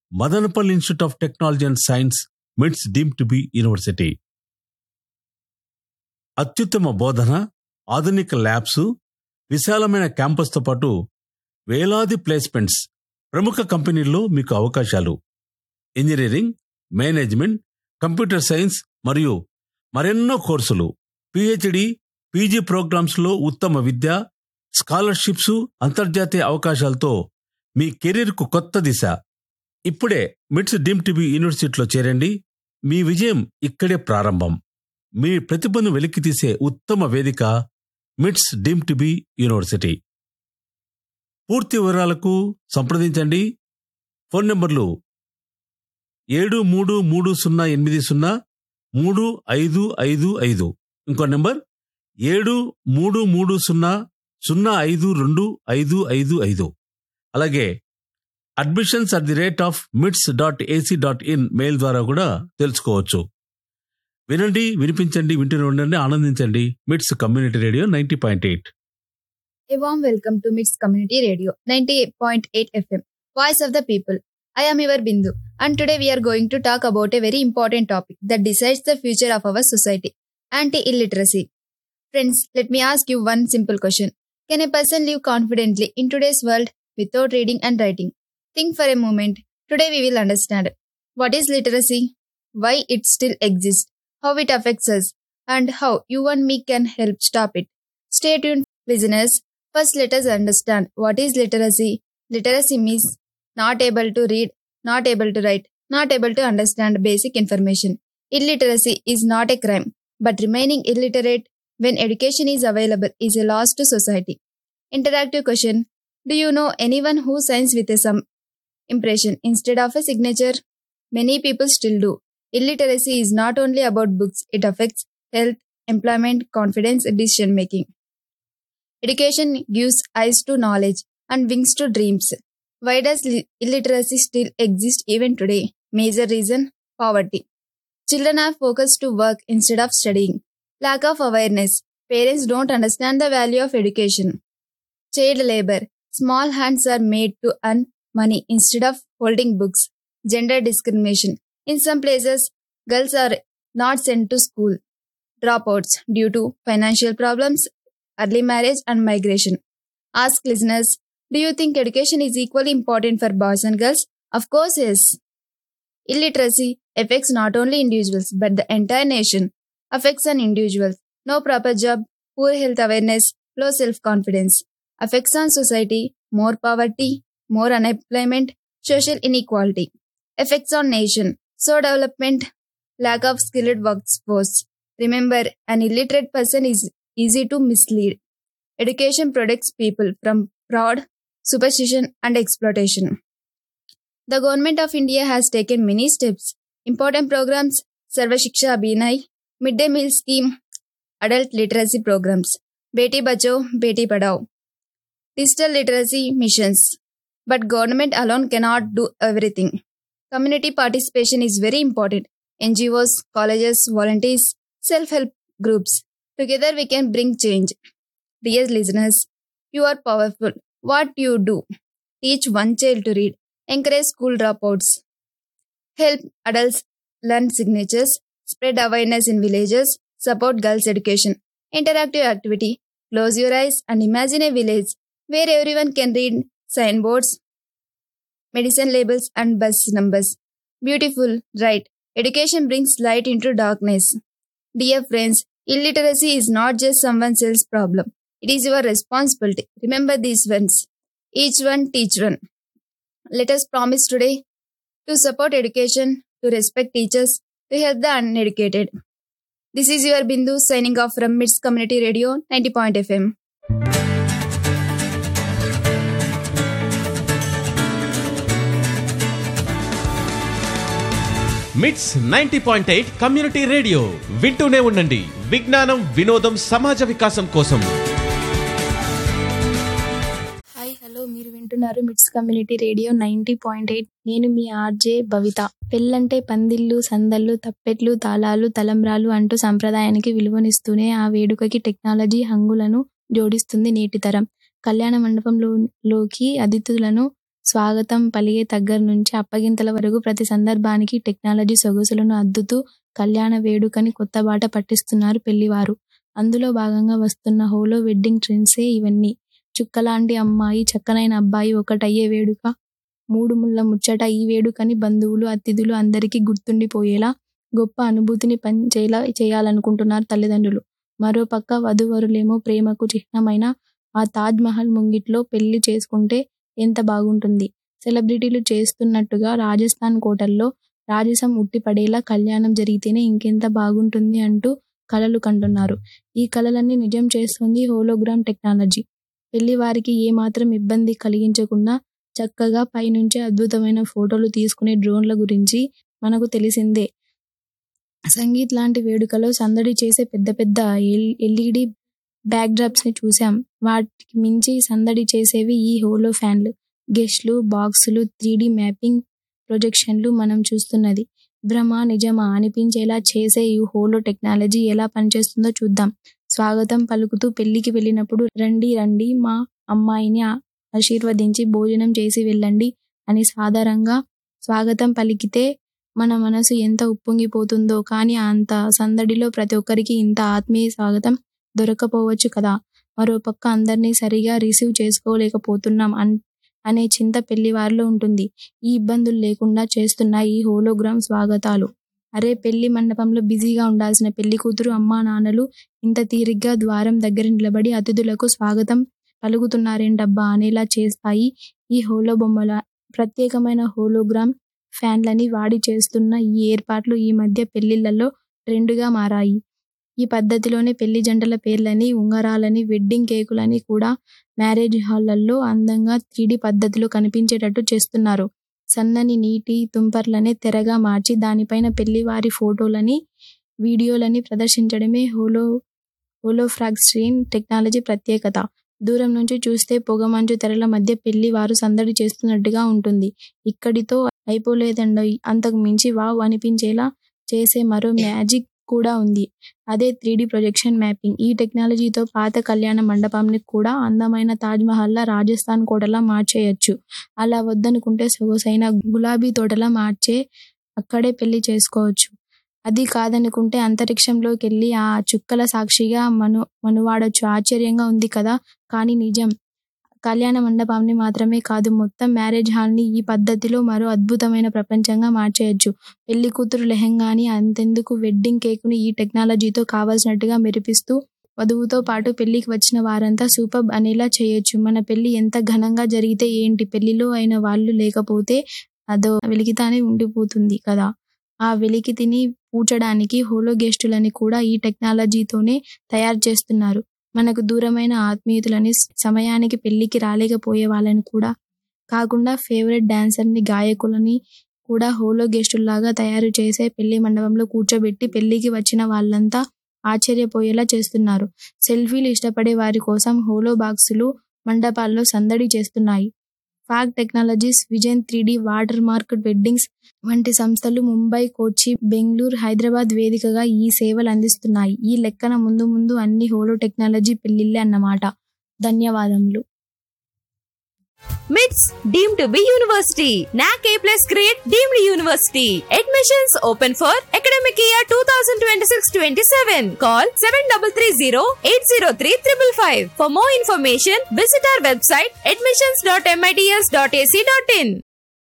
Madanapalle institute of technology and science MITS deem to be university అత్యుత్తమ బోధన ఆధునిక ల్యాబ్స్ విశాలమైన క్యాంపస్తో పాటు వేలాది ప్లేస్మెంట్స్ ప్రముఖ కంపెనీల్లో మీకు అవకాశాలు ఇంజనీరింగ్ మేనేజ్మెంట్ కంప్యూటర్ సైన్స్ మరియు మరెన్నో కోర్సులు పిహెచ్డి పీజీ ప్రోగ్రామ్స్లో ఉత్తమ విద్య స్కాలర్షిప్స్ అంతర్జాతీయ అవకాశాలతో మీ కెరీర్కు కొత్త దిశ ఇప్పుడే మిట్స్ డీమ్ టీవీ యూనివర్సిటీలో చేరండి మీ విజయం ఇక్కడే ప్రారంభం మీ ప్రతిభను వెలికితీసే ఉత్తమ వేదిక మిట్స్ డీమ్ టీవీ యూనివర్సిటీ పూర్తి వివరాలకు సంప్రదించండి ఫోన్ నంబర్లు ఏడు మూడు మూడు సున్నా ఎనిమిది సున్నా మూడు ఐదు ఐదు ఐదు ఇంకో నెంబర్ ఏడు మూడు మూడు సున్నా సున్నా ఐదు రెండు ఐదు ఐదు ఐదు అలాగే admissions at the rate of MITS dot AC dot in mail ద్వారా కూడా తెలుసుకోవచ్చు వినండి వినిపించండి వింటూనే ఉండండి ఆనందించండి MITS community radio ninety point eight A warm welcome to MITS Community Radio 98.8 FM, Voice of the People. I am your Bindu, and today we are going to talk about a very important topic that decides the future of our society anti illiteracy. Friends, let me ask you one simple question Can a person live confidently in today's world without reading and writing? Think for a moment. Today we will understand what is literacy, why it still exists, how it affects us, and how you and me can help stop it. Stay tuned, listeners. First, let us understand what is literacy. Literacy means not able to read, not able to write, not able to understand basic information. Illiteracy is not a crime, but remaining illiterate when education is available is a loss to society. Interactive question Do you know anyone who signs with a some impression instead of a signature? Many people still do. Illiteracy is not only about books, it affects health, employment, confidence, decision making. Education gives eyes to knowledge and wings to dreams. Why does li- illiteracy still exist even today? Major reason poverty. Children are focused to work instead of studying. Lack of awareness. Parents don't understand the value of education. Child labor. Small hands are made to earn money instead of holding books. Gender discrimination. In some places, girls are not sent to school. Dropouts due to financial problems, early marriage, and migration. Ask listeners Do you think education is equally important for boys and girls? Of course, yes. Illiteracy affects not only individuals but the entire nation. Affects an individual. No proper job, poor health awareness, low self confidence. Affects on society, more poverty, more unemployment, social inequality. Effects on nation, so development, lack of skilled workforce. Remember, an illiterate person is easy to mislead. Education protects people from fraud, superstition, and exploitation. The government of India has taken many steps. Important programs, Sarva Shiksha Abhinay, Midday Meal Scheme, Adult Literacy Programs, Beti Bachao, Beti Padhao, Digital Literacy Missions. But government alone cannot do everything. Community participation is very important. NGOs, colleges, volunteers, self-help groups. Together we can bring change. Dear listeners, you are powerful. What you do? Teach one child to read. Encourage school dropouts. Help adults learn signatures. Spread awareness in villages. Support girls' education. Interactive activity. Close your eyes and imagine a village where everyone can read signboards, medicine labels, and bus numbers. Beautiful, right? Education brings light into darkness. Dear friends, illiteracy is not just someone else's problem. It is your responsibility. Remember these ones. Each one teach one. Let us promise today to support education, to respect teachers, to help the uneducated. This is your Bindu signing off from MITS Community Radio 90. FM. MITS ninety point eight community radio వింటూనే ఉండండి విజ్ఞానం వినోదం సమాజ వికాసం కోసం hi hello మీరు వింటున్నారు MITS community radio ninety point eight నేను మీ ఆర్జే భవిత పెళ్ళంటే పందిళ్ళు సందళ్ళు తప్పెట్లు తాళాలు తలంబ్రాలు అంటూ సంప్రదాయానికి విలువనిస్తూనే ఆ వేడుకకి టెక్నాలజీ హంగులను జోడిస్తుంది నేటి తరం కళ్యాణ మండపంలోకి అతిథులను స్వాగతం పలిగే దగ్గర నుంచి అప్పగింతల వరకు ప్రతి సందర్భానికి టెక్నాలజీ సొగసులను అద్దుతూ కళ్యాణ వేడుకని కొత్త బాట పట్టిస్తున్నారు పెళ్లివారు అందులో భాగంగా వస్తున్న హోలో వెడ్డింగ్ ట్రెండ్సే ఇవన్నీ చుక్కలాంటి అమ్మాయి చక్కనైన అబ్బాయి ఒకటయ్యే వేడుక మూడు ముళ్ళ ముచ్చట ఈ వేడుకని బంధువులు అతిథులు అందరికీ గుర్తుండిపోయేలా గొప్ప అనుభూతిని పంచేలా చేయాలనుకుంటున్నారు తల్లిదండ్రులు మరోపక్క వధువరులేమో ప్రేమకు చిహ్నమైన ఆ తాజ్ మహల్ ముంగిట్లో పెళ్లి చేసుకుంటే ఎంత బాగుంటుంది సెలబ్రిటీలు చేస్తున్నట్టుగా రాజస్థాన్ కోటల్లో రాజసం ఉట్టిపడేలా కళ్యాణం జరిగితేనే ఇంకెంత బాగుంటుంది అంటూ కలలు కంటున్నారు ఈ కలలన్నీ నిజం చేస్తుంది హోలోగ్రామ్ టెక్నాలజీ పెళ్లి వారికి ఏమాత్రం ఇబ్బంది కలిగించకుండా చక్కగా పైనుంచే అద్భుతమైన ఫోటోలు తీసుకునే డ్రోన్ల గురించి మనకు తెలిసిందే సంగీత్ లాంటి వేడుకలో సందడి చేసే పెద్ద పెద్ద ఎల్ఈడి బ్యాక్డ్రాప్స్ ని చూసాం వాటికి మించి సందడి చేసేవి ఈ హోలో ఫ్యాన్లు గెస్ట్లు బాక్సులు త్రీ మ్యాపింగ్ ప్రొజెక్షన్లు మనం చూస్తున్నది భ్రమ నిజమా అనిపించేలా చేసే ఈ హోలో టెక్నాలజీ ఎలా పనిచేస్తుందో చూద్దాం స్వాగతం పలుకుతూ పెళ్లికి వెళ్ళినప్పుడు రండి రండి మా అమ్మాయిని ఆశీర్వదించి భోజనం చేసి వెళ్ళండి అని సాధారణంగా స్వాగతం పలికితే మన మనసు ఎంత ఉప్పొంగిపోతుందో కానీ అంత సందడిలో ప్రతి ఒక్కరికి ఇంత ఆత్మీయ స్వాగతం దొరకపోవచ్చు కదా మరోపక్క అందరినీ సరిగా రిసీవ్ చేసుకోలేకపోతున్నాం అన్ అనే చింత పెళ్లివారిలో ఉంటుంది ఈ ఇబ్బందులు లేకుండా చేస్తున్న ఈ హోలోగ్రామ్ స్వాగతాలు అరే పెళ్లి మండపంలో బిజీగా ఉండాల్సిన పెళ్లి కూతురు అమ్మా నాన్నలు ఇంత తీరిగ్గా ద్వారం దగ్గర నిలబడి అతిథులకు స్వాగతం పలుకుతున్నారేంటబ్బా అనేలా చేస్తాయి ఈ హోలో బొమ్మల ప్రత్యేకమైన హోలోగ్రామ్ ఫ్యాన్లని వాడి చేస్తున్న ఈ ఏర్పాట్లు ఈ మధ్య పెళ్లిళ్లలో ట్రెండ్గా మారాయి ఈ పద్ధతిలోనే పెళ్లి జంటల పేర్లని ఉంగరాలని వెడ్డింగ్ కేకులని కూడా మ్యారేజ్ హాళ్లలో అందంగా త్రీడీ పద్ధతిలో కనిపించేటట్టు చేస్తున్నారు సన్నని నీటి తుంపర్లనే తెరగా మార్చి దానిపైన పెళ్లివారి ఫోటోలని వీడియోలని ప్రదర్శించడమే హోలో హోలోఫ్రాగ్ స్క్రీన్ టెక్నాలజీ ప్రత్యేకత దూరం నుంచి చూస్తే పొగమంచు తెరల మధ్య పెళ్లి వారు సందడి చేస్తున్నట్టుగా ఉంటుంది ఇక్కడితో అయిపోలేదండోయ్ అంతకు మించి వావ్ అనిపించేలా చేసే మరో మ్యాజిక్ కూడా ఉంది అదే త్రీ ప్రొజెక్షన్ మ్యాపింగ్ ఈ టెక్నాలజీతో పాత కళ్యాణ మండపాన్ని కూడా అందమైన తాజ్ మహల్లా రాజస్థాన్ కోటలా మార్చేయచ్చు అలా వద్దనుకుంటే సొగసైన గులాబీ తోటలా మార్చే అక్కడే పెళ్లి చేసుకోవచ్చు అది కాదనుకుంటే అంతరిక్షంలోకి వెళ్ళి ఆ చుక్కల సాక్షిగా మను మనువాడొచ్చు ఆశ్చర్యంగా ఉంది కదా కానీ నిజం కళ్యాణ మండపాన్ని మాత్రమే కాదు మొత్తం మ్యారేజ్ హాల్ని ఈ పద్ధతిలో మరో అద్భుతమైన ప్రపంచంగా మార్చేయచ్చు పెళ్లి కూతురు లెహంగాని అంతెందుకు వెడ్డింగ్ కేకుని ఈ టెక్నాలజీతో కావాల్సినట్టుగా మెరిపిస్తూ వధువుతో పాటు పెళ్లికి వచ్చిన వారంతా సూపర్ అనేలా చేయొచ్చు మన పెళ్లి ఎంత ఘనంగా జరిగితే ఏంటి పెళ్లిలో అయిన వాళ్ళు లేకపోతే అదో వెలికితానే ఉండిపోతుంది కదా ఆ వెలికితిని పూడ్చడానికి హోలో గెస్టులని కూడా ఈ టెక్నాలజీతోనే తయారు చేస్తున్నారు మనకు దూరమైన ఆత్మీయుతులని సమయానికి పెళ్లికి రాలేకపోయే వాళ్ళని కూడా కాకుండా ఫేవరెట్ డాన్సర్ని గాయకులని కూడా హోలో గెస్టుల్లాగా తయారు చేసే పెళ్లి మండపంలో కూర్చోబెట్టి పెళ్లికి వచ్చిన వాళ్ళంతా ఆశ్చర్యపోయేలా చేస్తున్నారు సెల్ఫీలు ఇష్టపడే వారి కోసం హోలో బాక్సులు మండపాల్లో సందడి చేస్తున్నాయి fog technologies vision three water mark weddings వంటి సంస్థలు ముంబై కోచి బెంగళూరు హైదరాబాద్ వేదికగా ఈ సేవలు అందిస్తున్నాయి ఈ లెక్కన ముందు ముందు అన్ని హోలో టెక్నాలజీ పెళ్లిళ్ళే అన్నమాట ధన్యవాదములు మిట్స్ deem to be university NAAC A plus grade deemed university admissions open for academic year two thousand twenty six twenty seven call seven double three zero eight zero three triple five for more information visit our website admissions dot MITS dot AC dot in